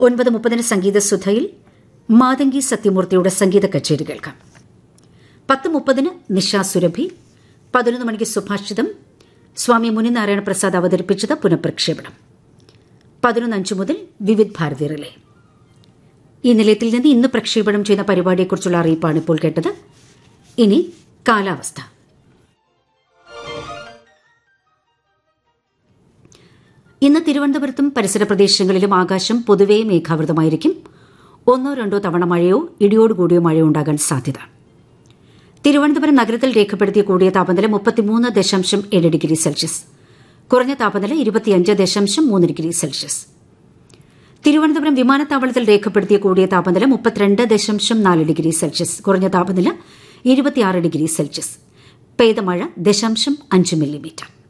ഒൻപത് മുപ്പതിന് സംഗീത സുധയിൽ മാതങ്കി സത്യമൂർത്തിയുടെ സംഗീത കച്ചേരി കേൾക്കാം പത്ത് മുപ്പതിന് നിഷ സുരഭി പതിനൊന്ന് മണിക്ക് സുഭാഷിതം സ്വാമി മുനിനാരായണ പ്രസാദ് അവതരിപ്പിച്ചത് പുനഃപ്രക്ഷേപണം പതിനൊന്ന് അഞ്ച് മുതൽ വിവിധ് ഭാരതി റിലേ ഈ നിലയത്തിൽ നിന്ന് ഇന്ന് പ്രക്ഷേപണം ചെയ്യുന്ന പരിപാടിയെക്കുറിച്ചുള്ള അറിയിപ്പാണ് ഇപ്പോൾ കേട്ടത് ഇനി കാലാവസ്ഥ ഇന്ന് തിരുവനന്തപുരത്തും പരിസര പ്രദേശങ്ങളിലും ആകാശം പൊതുവെ മേഘാവൃതമായിരിക്കും ഒന്നോ രണ്ടോ തവണ മഴയോ ഇടിയോടുകൂടിയോ മഴയോ ഉണ്ടാകാൻ സാധ്യത തിരുവനന്തപുരം നഗരത്തിൽ രേഖപ്പെടുത്തിയ കൂടിയ താപനില മുപ്പത്തിമൂന്ന് ദശാംശം ഏഴ് ഡിഗ്രി സെൽഷ്യസ് കുറഞ്ഞ താപനില ഇരുപത്തിയഞ്ച് ദശാംശം മൂന്ന് ഡിഗ്രി സെൽഷ്യസ് തിരുവനന്തപുരം വിമാനത്താവളത്തിൽ രേഖപ്പെടുത്തിയ കൂടിയ താപനില മുപ്പത്തിരണ്ട് ദശാംശം നാല് ഡിഗ്രി സെൽഷ്യസ് കുറഞ്ഞ താപനില ഇരുപത്തിയാറ് ഡിഗ്രി സെൽഷ്യസ് പെയ്ത മഴ ദശാംശം അഞ്ച് മില്ലിമീറ്റർ